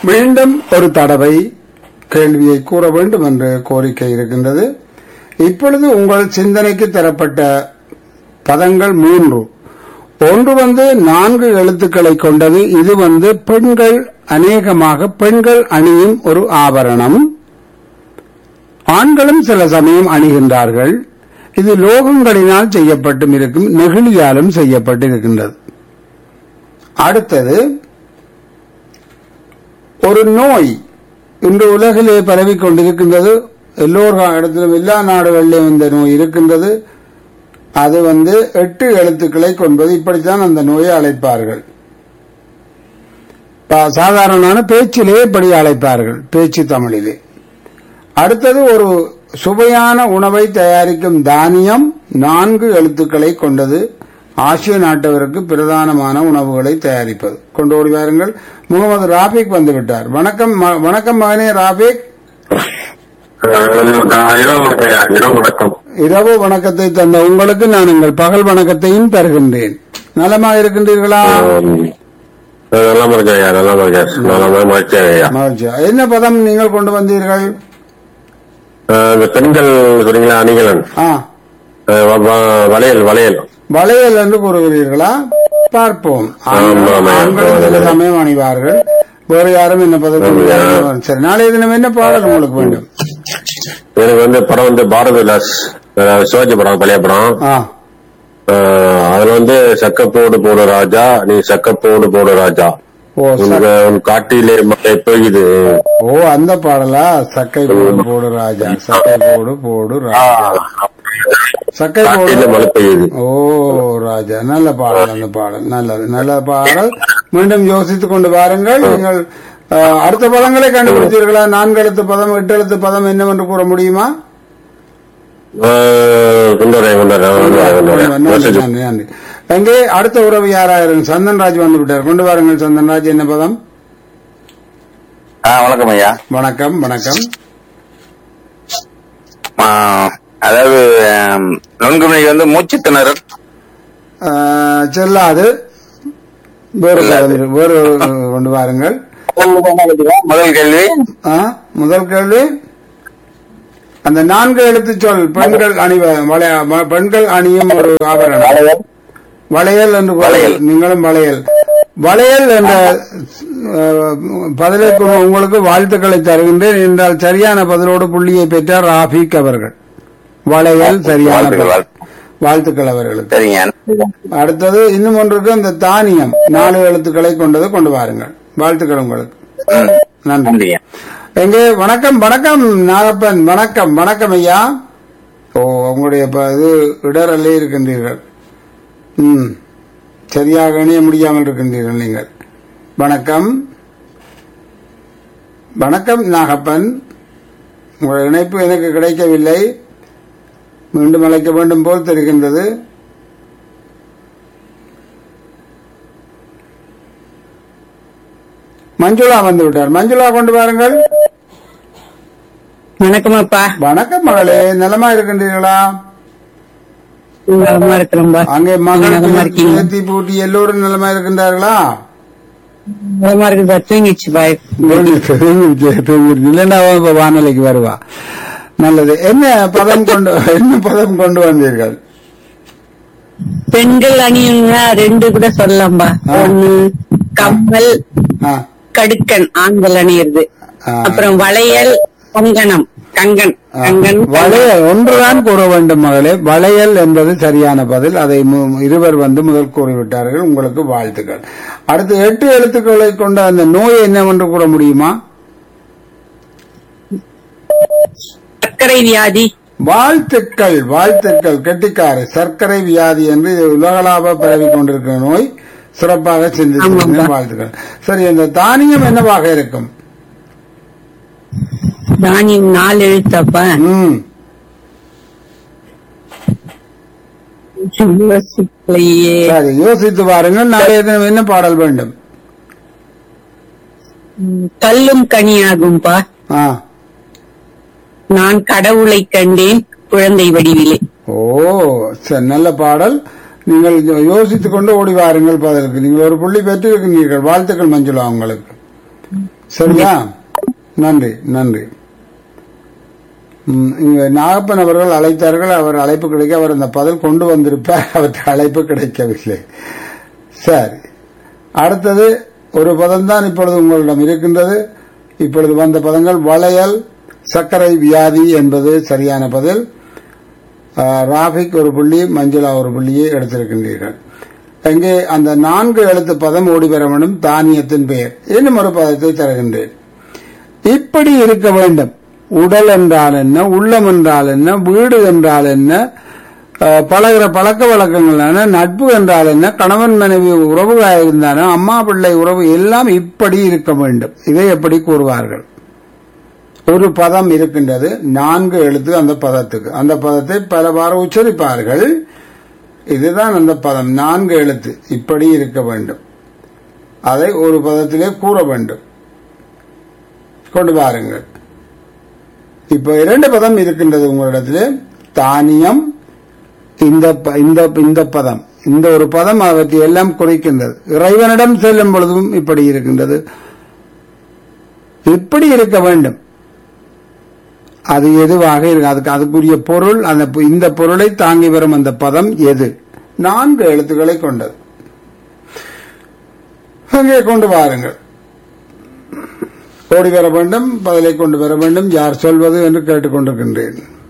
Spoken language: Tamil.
மீண்டும் ஒரு தடவை கேள்வியை கூற வேண்டும் என்ற கோரிக்கை இருக்கின்றது இப்பொழுது உங்கள் சிந்தனைக்கு தரப்பட்ட பதங்கள் மூன்று ஒன்று வந்து நான்கு எழுத்துக்களை கொண்டது இது வந்து பெண்கள் அநேகமாக பெண்கள் அணியும் ஒரு ஆபரணம் ஆண்களும் சில சமயம் அணிகின்றார்கள் இது லோகங்களினால் செய்யப்பட்டும் இருக்கும் நெகிழியாலும் செய்யப்பட்டிருக்கின்றது அடுத்தது ஒரு நோய் இன்று உலகிலே பரவிக் கொண்டிருக்கின்றது எல்லோர் இடத்திலும் எல்லா நாடுகளிலும் இந்த நோய் இருக்கின்றது அது வந்து எட்டு எழுத்துக்களை கொண்டது இப்படித்தான் அந்த நோயை அழைப்பார்கள் ப- சாதாரணமான பேச்சிலே இப்படி அழைப்பார்கள் பேச்சு தமிழிலே அடுத்தது ஒரு சுவையான உணவை தயாரிக்கும் தானியம் நான்கு எழுத்துக்களை கொண்டது ஆசிய நாட்டவருக்கு பிரதானமான உணவுகளை தயாரிப்பது கொண்டு ஓடி வாருங்கள் முகமது ராபிக் வந்து விட்டார் வணக்கம் ம- வணக்கம் மகனே ராபிக் இரவு வணக்கம் இரவு வணக்கத்தை தந்த உங்களுக்கு நான் உங்கள் பகல் வணக்கத்தையும் தருகின்றேன் நலமாக இருக்கின்றீர்களா நல்லா இருக்கேன் ஐயா நல்லா இருக்கேன் நல்லா மகிழ்ச்சி ஐயா மகிழ்ச்சி என்ன பதம் நீங்கள் கொண்டு வந்தீர்கள் அஹ் இந்த பெண்கள் சொன்னீங்களா அணிகலன் ஆ அஹ் வ- வ- வளையல் வளையல் வளையல் என்று கூறுகிறீர்களா பார்ப்போம் ஆண்கள் ஆமாம், ஆமாம். ஆண்களும் சில சமயம் அணிவார்கள் வேறு யாரும் என்ன பதம் கொண்டு வரார்கள். சரி நாளைய தினம் என்ன பாடல் உங்களுக்கு வேண்டும் எனக்கு வந்து படம் வந்து பாரத விலாஸ் அஹ் சிவாஜி படம் பழைய படம் ஆ அஹ் அதுல வந்து சக்கப்போடு போடு ராஜா நீ சக்கப்போடு போடு ராஜா ஓ ச- உனக்கு உன் காட்டிலே மழை பெய்யுது ஓ அந்த பாடலா சக்கை போடு போடு ராஜா சக்கை போடு போடு ராஜா சக்கை காட்டிலே போடு மழை பெய்யுது ஓ ராஜா நல்ல பாடல் அந்த பாடல் நல்லது நல்ல பாடல் மீண்டும் யோசித்துக் கொண்டு வாருங்கள் நீங்கள் அஹ், அடுத்த பதங்களை கண்டுபிடித்தீர்களா நான்கு எழுத்து பதம் எட்டு எழுத்து பதம் என்னவென்று கூற முடியுமா அஹ் கொண்டு வரேன் கொண்டு வரேன் கொண்டு வரேன், கொண்டு வரேன் நன்றி யோசிச்சு. நன்றி நன்றி எங்கே அடுத்த உறவு யாராயிரும் சந்தன்ராஜ் வந்து விட்டார் கொண்டு வாருங்கள் சந்தன்ராஜ் என்ன பதம் ஆ வணக்கம் ஐயா வணக்கம் வணக்கம் ஆ, அதாவது ஆம், நுண்குமிழி வந்து மூச்சு திணறல் அஹ், செல்லாது வேறு செல்லாது. பதம் வேறு கொண்டு வாருங்கள் முதல் கேள்வி ஆ, முதல் கேள்வி அந்த நான்கு எழுத்து சொல் பெண்கள் அணிவ வளைய- ம- பெண்கள் அணியும் ஒரு ஆபரணம் வளையல் என்று கூற- வளையல். நீங்களும் வளையல் வளையல் என்ற அஹ், பதிலை கூற உங்களுக்கு வாழ்த்துக்களை தருகின்றேன் என்றால் சரியான பதிலோடு புள்ளியை பெற்றார் ராஃபிக் அவர்கள் வளையல் சரியான வாழ்த்துக்கள், பதில். வாழ்த்துக்கள் அவர்களுக்கு சரிங்க அடுத்தது இன்னும் ஒன்றுக்கு இந்த தானியம் நாலு எழுத்துக்களை கொண்டது கொண்டு வாருங்கள் வாழ்த்துக்கள் உங்களுக்கு நன்றி நன்றிங்க எங்கே வணக்கம் வணக்கம் நாகப்பன் வணக்கம் வணக்கம் ஐயா ஓ உங்களுடைய ப- இது இடரல்லே இருக்கின்றீர்கள் ம் சரியாக இணைய முடியாமல் இருக்கின்றீர்கள் நீங்கள் வணக்கம் வணக்கம் நாகப்பன் உங்கள் இணைப்பு எனக்கு கிடைக்கவில்லை மீண்டும் அழைக்க வேண்டும் போல் தெரிகின்றது மஞ்சுளா வந்து விட்டார் மஞ்சுளா கொண்டு வாருங்கள் வணக்கம் அப்பா வணக்கம் மகளே நலமா இருக்கின்றீர்களா நலமா இருக்கிறோம்பா அங்கே நலமா மகள் இருக்கீங்க ஏத்தி பூட்டி எல்லோரும் நலமா இருக்கின்றார்களா நலமா இருக்குப்பா தூங்கிச்சு பாய் இல்லைன்னா அவன் இப்ப வானொலிக்கு வருவா நல்லது என்ன பதம் கொண்டு என்ன பதம் கொண்டு வந்தீர்கள் பெண்கள் அணியுன்னா ரெண்டு கூட சொல்லலாம்பா ஆ. ஒண்ணு கம்மல் ஆ, கடுக்கன் ஆண்கள் அணியிறது ஆ. அப்புறம் வளையல் கங்கணம் கங்கன் ஆ. கங்கன் வளையல் ஒன்றுதான் கூற வேண்டும் மகளே வளையல் என்பது சரியான பதில் அதை மு- இருவர் வந்து முதல் கூறிவிட்டார்கள் உங்களுக்கு வாழ்த்துக்கள் அடுத்து எட்டு எழுத்துக்களை கொண்ட அந்த நோய் என்னவென்று கூற முடியுமா சர்க்கரை வியாதி வாழ்த்துக்கள் வாழ்த்துக்கள் கெட்டிக்காரு சர்க்கரை வியாதி என்று இது உலகளாவ பரவி கொண்டிருக்கிற நோய் சிறப்பாக சிந்தித்திருக்கிறேன் ஆமாம்பா. வாழ்த்துக்கள் சரி இந்த தானியம் என்னவாக இருக்கும் தானியம் நாலு எழுத்தாப்பா ம் யோசிக்கலையே சரி யோசித்து பாருங்கள் நாளைய தினம் என்ன பாடல் வேண்டும் கல்லும் கனியாகும்பா ஆ நான் கடவுளை கண்டேன் குழந்தை வடிவிலே ஓ சரி நல்ல பாடல் நீங்கள் யோ- யோசித்துக் கொண்டு ஓடி வாருங்கள் பதிலுக்கு நீங்கள் ஒரு புள்ளி பெற்றிருக்கிறீர்கள் வாழ்த்துக்கள் மஞ்சுளா உங்களுக்கு சரியா நன்றி நன்றி ம், இங்க நாகப்பன் அவர்கள் அழைத்தார்கள் அவர் அழைப்பு கிடைக்க அவர் அந்த பதில் கொண்டு வந்திருப்பார் அவருக்கு அழைப்பு கிடைக்கவில்லை சரி அடுத்தது ஒரு பதம் தான் இப்பொழுது உங்களிடம் இருக்கின்றது இப்பொழுது வந்த பதங்கள் வளையல் சர்க்கரை வியாதி என்பது சரியான பதில் ஆ, ராபிக் ஒரு புள்ளி மஞ்சுளா ஒரு புள்ளியை எடுத்திருக்கின்றீர்கள் இங்கே அந்த நான்கு எழுத்து பதம் ஓடி வர வேண்டும் தானியத்தின் பெயர் இன்னும் ஒரு பதத்தை தருகின்றேன் இப்படி இருக்க வேண்டும் உடல் என்றால் என்ன உள்ளம் என்றால் என்ன வீடு என்றால் என்ன அஹ், பழகுற பழக்க வழக்கங்கள் என்ன நட்பு என்றால் என்ன கணவன் மனைவி உறவுகளாக இருந்தாலும் அம்மா பிள்ளை உறவு எல்லாம் இப்படி இருக்க வேண்டும் இதை எப்படி கூறுவார்கள் ஒரு பதம் இருக்கின்றது நான்கு எழுத்து அந்த பதத்துக்கு அந்த பதத்தை பலவாறு உச்சரிப்பார்கள் இதுதான் அந்த பதம் நான்கு எழுத்து இப்படி இருக்க வேண்டும் அதை ஒரு பதத்திலே கூற வேண்டும் கொண்டு வாருங்கள் இப்ப இரண்டு பதம் இருக்கின்றது உங்களிடத்திலே தானியம் இந்த ப- இந்த இந்த பதம் இந்த ஒரு பதம் அவற்றை எல்லாம் குறிக்கின்றது இறைவனிடம் செல்லும் பொழுதும் இப்படி இருக்கின்றது இப்படி இருக்க வேண்டும் அது எதுவாக இருக்கு அதுக்கு அதுக்குரிய பொருள் அந்த பொ- இந்த பொருளை தாங்கி வரும் அந்த பதம் எது நான்கு எழுத்துக்களை கொண்டது அங்கே கொண்டு வாருங்கள் ஓடி வர வேண்டும் பதிலை கொண்டு வர வேண்டும் யார் சொல்வது என்று கேட்டுக்கொண்டிருக்கின்றேன்